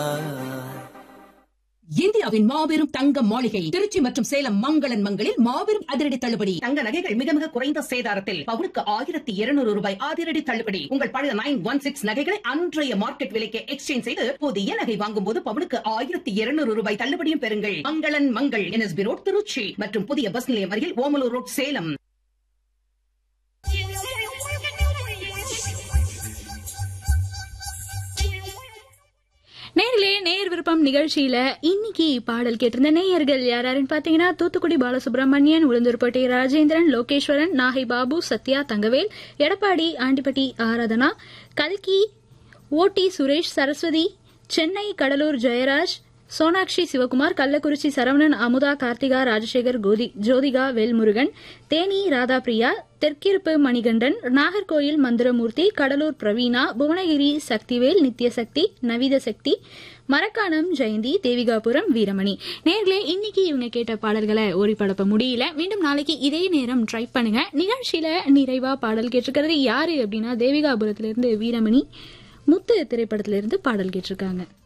இந்தியாவின் மாபெரும் தங்க மாளிகை திருச்சி மற்றும் சேலம் மங்களன் மங்களில் மாபெரும் அதிரடி தள்ளுபடி தங்க நகைகள் மிக மிக குறைந்த சேதாரத்தில் பவுனுக்கு ஆயிரத்தி இருநூறு ரூபாய் அதிரடி தள்ளுபடி உங்கள் பழைய நைன் ஒன் சிக்ஸ் நகைகளை அன்றைய மார்க்கெட் விலைக்கு எக்ஸ்சேஞ்ச் செய்து புதிய நகை வாங்கும் போது பவுனுக்கு ஆயிரத்தி இருநூறு ரூபாய் தள்ளுபடியும் பெறுங்கள் மங்களன் மங்கள் என்எஸ்பி ரோட் திருச்சி மற்றும் புதிய பஸ் நிலையம் அருகில் ஓமலூர் ரோட் சேலம் நேரிலே நேர் விருப்பம் நிகழ்ச்சியில இன்னைக்கு பாடல் கேட்டிருந்த நேயர்கள் யார் யாருன்னு பாத்தீங்கன்னா தூத்துக்குடி பாலசுப்ரமணியன் உளுந்தூர்பேட்டை ராஜேந்திரன் லோகேஸ்வரன் நாகை பாபு சத்யா தங்கவேல் எடப்பாடி ஆண்டிப்பட்டி ஆராதனா கல்கி ஓடி சுரேஷ் சரஸ்வதி சென்னை கடலூர் ஜெயராஜ் சோனாக்ஷி சிவகுமார் கள்ளக்குறிச்சி சரவணன் அமுதா கார்த்திகா ராஜசேகர் கோதி ஜோதிகா வேல்முருகன் தேனி ராதாபிரியா தெற்கிருப்பு மணிகண்டன் நாகர்கோயில் மந்திரமூர்த்தி கடலூர் பிரவீனா புவனகிரி சக்திவேல் நித்யசக்தி நவீத சக்தி மரக்காணம் ஜெயந்தி தேவிகாபுரம் வீரமணி நேர்களே இன்னைக்கு இவங்க கேட்ட பாடல்களை ஒளிபரப்ப முடியல மீண்டும் நாளைக்கு இதே நேரம் ட்ரை பண்ணுங்க நிகழ்ச்சியில நிறைவா பாடல் கேட்டிருக்கிறது யாரு அப்படின்னா தேவிகாபுரத்திலிருந்து வீரமணி முத்து திரைப்படத்திலிருந்து பாடல் கேட்டிருக்காங்க